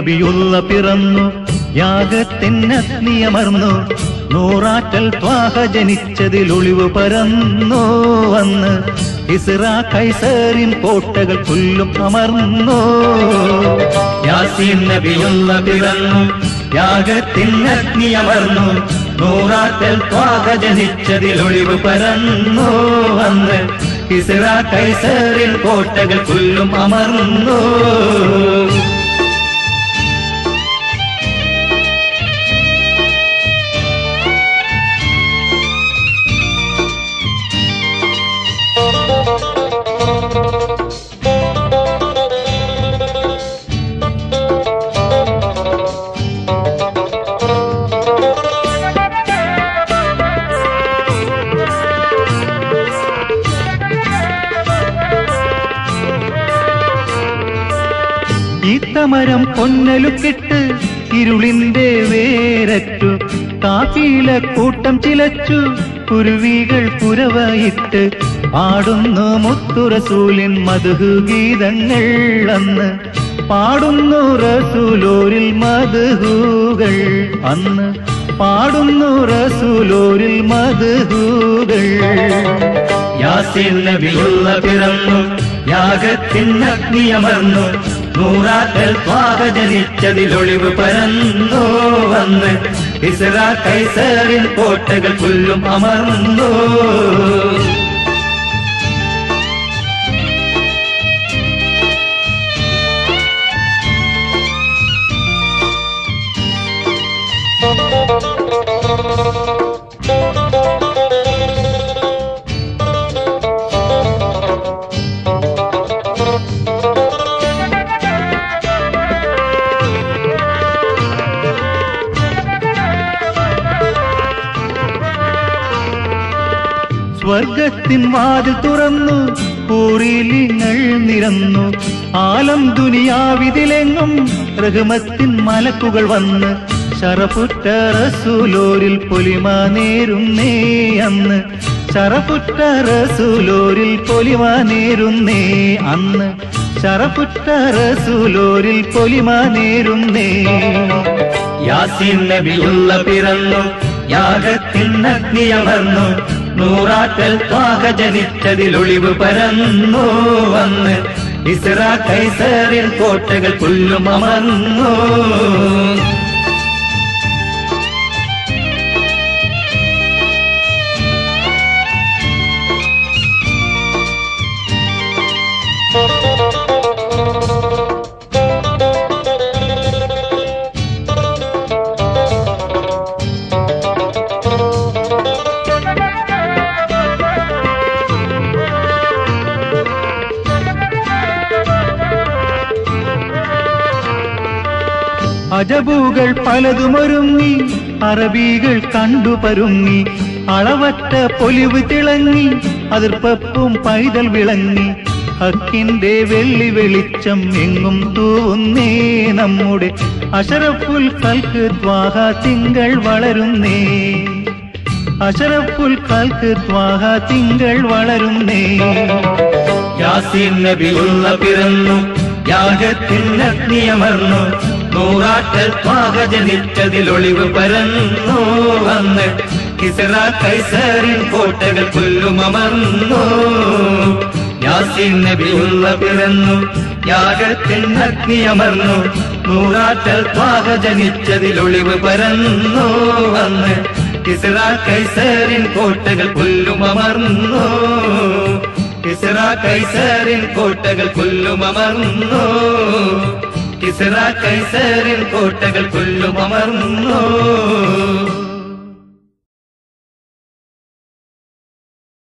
നബിയുള്ള പിറന്നു യാഗത്തിനഗ്നിയമർന്നു നൂറാറ്റൽ ത്വാഹ ജനിച്ചതിൽ ഒളിവ് പരന്നു വന്ന് ഇസ്ര കൈസറിൻ കോട്ടകൾ പുല്ലും അമർന്നു യാസീൻ നബിയുള്ള പിറന്നു യാഗത്തിനഗ്നിയമർന്നു നൂറാറ്റൽ ത്വാഹ ജനിച്ചതിൽ ഒളിവ് പരന്നു വന്ന് ഇസ്ര കൈസറിൻ കോട്ടകൾ പുല്ലും അമർന്നു ഈത്തമരം പൊന്നലുക്കിട്ട് ഇരുളിന്റെ വേരറ്റു കാപ്പിയില കൂട്ടം ചിലച്ചു കുരുവികൾ പുരവയിട്ട് പാടുന്നു മുത്തുറസൂലിൻ മധു ഗീതങ്ങൾ അന്ന് പാടുന്നു റസൂലോരിൽ മധുകൾ അന്ന് പാടുന്നു റസൂലോരിൽ മധുകൾ യാസിൻ നബിയുള്ള പിറന്നു യാഗത്തിനഗ്നിയമർന്നു നൂറാറ്റൽ ത്വാക ജനിച്ചതിലൊളിവ് പരന്നു വന്ന് ഇസ്ര കൈസറിൻ കോട്ടകൾ പുല്ലും അമർന്നു സ്വർഗത്തിൻ വാതിൽ തുറന്നു പൂറിലിങ്ങൾ നിരന്നു ആലം ദുനിയാവിതിലെങ്ങും റഹ്മത്തിൻ മലക്കുകൾ വന്ന് ശറപുറ്റ റസൂലോരിൽ പൊലിമ നേരുന്നേ അന്ന് ശറപുറ്റ റസൂലോരിൽ പൊലിമ നേരുന്നേ അന്ന് ശറപുറ്റ റസൂലോരിൽ പൊലിമ നേരുന്നേ യാസിൻ നബിയുള്ള പിറന്നു യാഗത്തിനഗ്നിയമർന്നു നൂറാറ്റൽ ത്വാക ജനിച്ചതിലൊളിവ് പരന്നു വന്ന് ഇസ്ര കൈസറിൽ കോട്ടകൾ പുല്ലും അമർന്നു അജബുകൾ പലതുമൊരുങ്ങി അറബികൾ കണ്ടു പരുങ്ങി അളവറ്റ പൊലിവ് തിളങ്ങി അതിർപ്പപ്പും പൈതൽ വിളങ്ങി ഹക്കിന്റെ വെള്ളി വെളിച്ചം എങ്ങും തൂവുന്നേ നമ്മുടെ അഷറഫുൽ കൽക്ക് ദ്വാഹ തിങ്കൾ വളരുന്നേ അഷറഫുൽ കൽക്ക് ദ്വാഹ തിങ്കൾ വളരുന്നേ യാസീൻ നബിയുള്ള പിറന്നു യാഗത്തിനഗ്നിയമർന്നു നൂറാറ്റൽ ത്വാക ജനിച്ചതിലൊളിവ് പരന്നു വന്ന് കിസറ കൈസറിൻ കോട്ടകൾ പുല്ലുമർന്നു യാസീൻ നബിയുള്ള പിറന്നു യാഗത്തിനഗ്നിയമർന്നു നൂറാറ്റൽ ത്വാക ജനിച്ചതിലൊളിവ് പരന്നു വന്ന് കിസറ കൈസറിൻ കോട്ടകൾ പുല്ലുമർന്നു കിസറ കൈസറിൻ കോട്ടകൾ പുല്ലുമർന്നു കിസറ കൈസറിൻ കോട്ടകൾ പുല്ലുമർന്നു